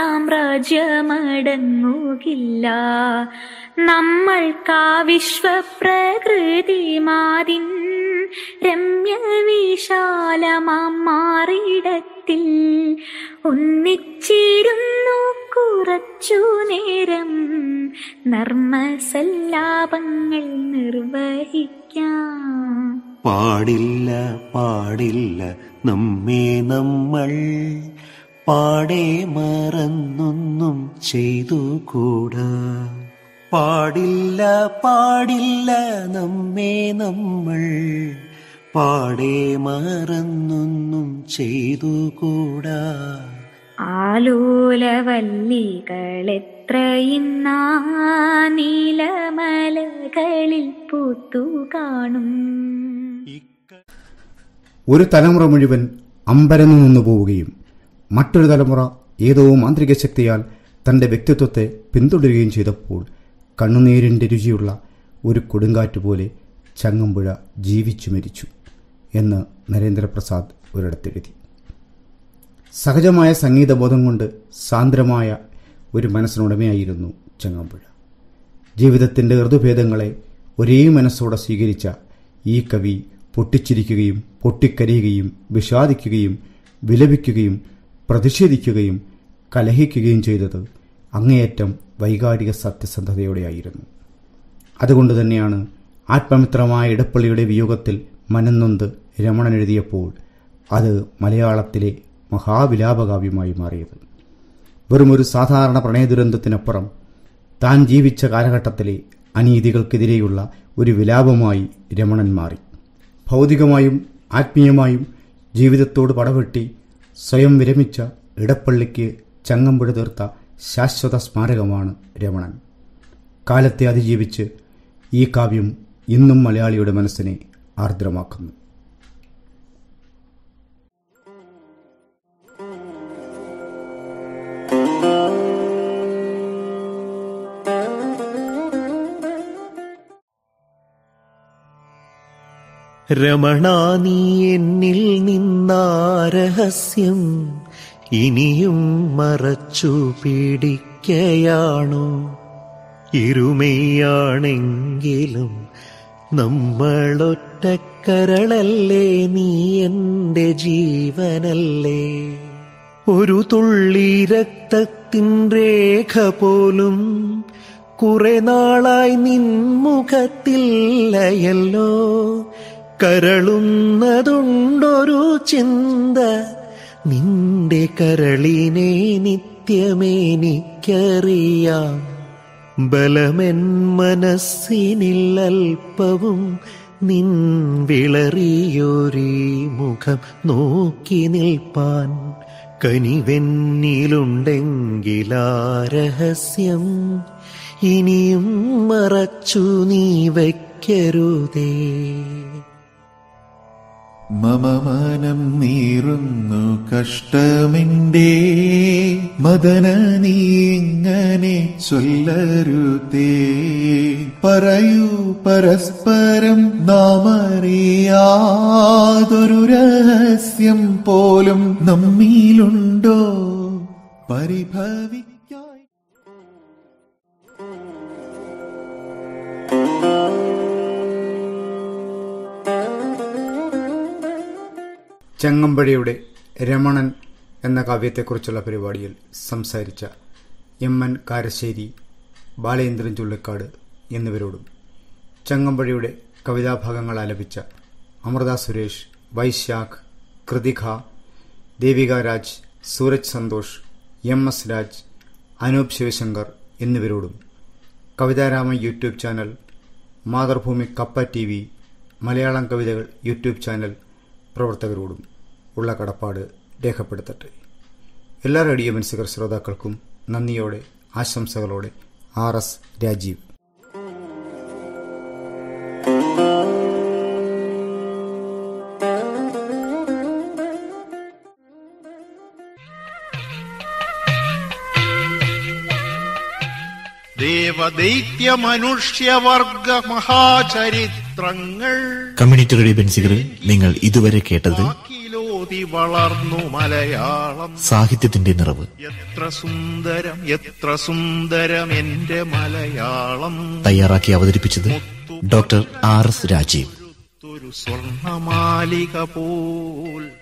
സാമ്രാജ്യമടങ്ങുകില്ല നമ്മൾക്കാവിശ്വപ്രകൃതി മാതിൻ രമ്യ വിശാലമാം മാറിടത്തിൽ ഒന്നിച്ചിരുന്നു കുറച്ചു നേരം നർമ്മസല്ലാപങ്ങൾ നിർവഹിക്കാം
പാടില്ല പാടില്ല നമ്മെ നമ്മൾ പാടെ മറന്നൊന്നും ചെയ്തുകൂടാ പാടില്ല പാടില്ല നമ്മെ നമ്മൾ പാടെ മറന്നൊന്നും ചെയ്തുകൂടാ
ആലോലവല്ലികളെത്രയിന്നാ നീലമലകളിൽ പൂത്തു കാണും
ഒരു തലമുറ മുഴുവൻ അമ്പരന്നു നിന്നു പോവുകയും മറ്റൊരു തലമുറ ഏതോ മാന്ത്രിക ശക്തിയാൽ തന്റെ വ്യക്തിത്വത്തെ പിന്തുടരുകയും ചെയ്തപ്പോൾ കണ്ണുനീരിന്റെ രുചിയുള്ള ഒരു കൊടുങ്കാറ്റ് പോലെ ചങ്ങമ്പുഴ ജീവിച്ചു മരിച്ചു എന്ന് നരേന്ദ്രപ്രസാദ് ഒരിടത്തെഴുതി സഹജമായ സംഗീതബോധം കൊണ്ട് സാന്ദ്രമായ ഒരു മനസ്സിനുടമയായിരുന്നു ചങ്ങമ്പുഴ ജീവിതത്തിന്റെ ഋതുഭേദങ്ങളെ ഒരേ മനസ്സോടെ സ്വീകരിച്ച ഈ കവി പൊട്ടിച്ചിരിക്കുകയും പൊട്ടിക്കരയുകയും വിഷാദിക്കുകയും വിലപിക്കുകയും പ്രതിഷേധിക്കുകയും കലഹിക്കുകയും ചെയ്തത് അങ്ങേയറ്റം വൈകാരിക സത്യസന്ധതയോടെയായിരുന്നു അതുകൊണ്ട് തന്നെയാണ് ആത്മമിത്രമായ ഇടപ്പള്ളിയുടെ വിയോഗത്തിൽ മനന്നൊന്ത് രമണൻ എഴുതിയപ്പോൾ അത് മലയാളത്തിലെ മഹാവിലാപകാവ്യമായി മാറിയത് വെറുമൊരു സാധാരണ പ്രണയദുരന്തത്തിനപ്പുറം താൻ ജീവിച്ച കാലഘട്ടത്തിലെ അനീതികൾക്കെതിരെയുള്ള ഒരു വിലാപമായി രമണൻ മാറി ഭൗതികമായും ആത്മീയമായും ജീവിതത്തോട് പടവെട്ടി സ്വയം വിരമിച്ച ഇടപ്പള്ളിക്ക് ചങ്ങമ്പുഴ തീർത്ത ശാശ്വത സ്മാരകമാണ് രമണൻ കാലത്തെ അതിജീവിച്ച് ഈ കാവ്യം ഇന്നും മലയാളിയുടെ മനസ്സിനെ ആർദ്രമാക്കുന്നു
രമണ നീ എന്നിൽ നിന്നാ രഹസ്യം ഇനിയും മറച്ചു പീഡിക്കയാണോ ഇരുമയാണെങ്കിലും നമ്മളൊറ്റക്കരളല്ലേ നീ എന്റെ ജീവനല്ലേ ഒരു തുള്ളി രക്തത്തിൻ രേഖ പോലും കുറെ നാളായി നിൻമുഖത്തില്ലയല്ലോ കരളുന്നതുണ്ടൊരു ചിന്ത നിന്റെ കരളിനെ നിത്യമേനിക്കറിയാം ബലമെൻ മനസ്സിനില്ലൽപ്പവും നിൻ വിളറിയൊരീ മുഖം നോക്കി നിൽപ്പാൻ കനിവെന്നിലുണ്ടെങ്കിലാ രഹസ്യം ഇനിയും മറച്ചു നീ വയ്ക്കരുതേ മമ മനം നീറുന്നു കഷ്ടമിൻ്റെ മദന നീ ഇങ്ങനെ ചൊല്ലരുതേ പറയൂ പരസ്പരം നാം അറിയാതൊരു രഹസ്യം പോലും നമ്മിലുണ്ടോ പരിഭവിക്കായി
ചെങ്ങമ്പഴിയുടെ രമണൻ എന്ന കാവ്യത്തെക്കുറിച്ചുള്ള പരിപാടിയിൽ സംസാരിച്ച എം എൻ കാരശ്ശേരി ബാലേന്ദ്രൻ ചുള്ളിക്കാട് എന്നിവരോടും ചെങ്ങമ്പഴിയുടെ കവിതാഭാഗങ്ങൾ ആലപിച്ച അമൃത സുരേഷ് വൈശാഖ് കൃതിക ദേവിക രാജ് സൂരജ് സന്തോഷ് എം എസ് രാജ് അനൂപ് ശിവശങ്കർ എന്നിവരോടും Kavitharama YouTube channel Mathrubhumi Kappa T V Malayalam കവിതകൾ യൂട്യൂബ് ചാനൽ പ്രവർത്തകരോടും ഉള്ള കടപ്പാട് രേഖപ്പെടുത്തട്ടെ എല്ലാ റേഡിയോ മത്സ്യകർ ശ്രോതാക്കൾക്കും നന്ദിയോടെ ആശംസകളോടെ ആർ എസ് രാജീവ്
ദേവദൈത്യ മനുഷ്യവർഗ മഹാചരിത്രങ്ങൾ
കമ്മ്യൂണിറ്റി റേഡിയോ ബെൻസികളിൽ നിങ്ങൾ ഇതുവരെ കേട്ടത്
വാക്കിലോതി വളർന്നു മലയാളം
സാഹിത്യത്തിന്റെ നിറവ്
എത്ര സുന്ദരം എത്ര സുന്ദരം എന്റെ മലയാളം
തയ്യാറാക്കി അവതരിപ്പിച്ചത് ഡോക്ടർ ആർ എസ് രാജീവ്
ഒരു സ്വർണമാലിക പോൽ